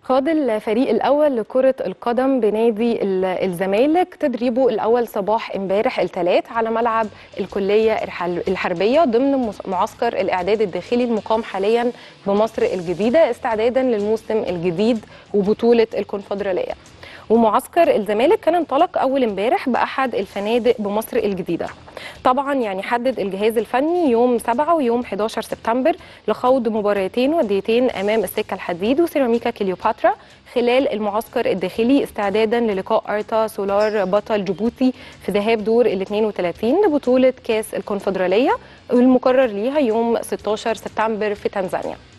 خاض الفريق الأول لكرة القدم بنادي ال- الزمالك تدريبه الأول صباح امبارح الثلاث على ملعب الكلية الحل- الحربية ضمن مس- معسكر الإعداد الداخلي المقام حاليا بمصر الجديدة استعدادا للموسم الجديد وبطولة الكونفدرالية ومعسكر الزمالك كان انطلق اول امبارح باحد الفنادق بمصر الجديده. طبعا يعني حدد الجهاز الفني يوم 7 ويوم 11 سبتمبر لخوض مباراتين وديتين امام السكه الحديد وسيراميكا كليوباترا خلال المعسكر الداخلي استعدادا للقاء ارتا سولار بطل جيبوتي في ذهاب دور ال 32 لبطوله كاس الكونفدراليه والمقرر ليها يوم 16 سبتمبر في تنزانيا.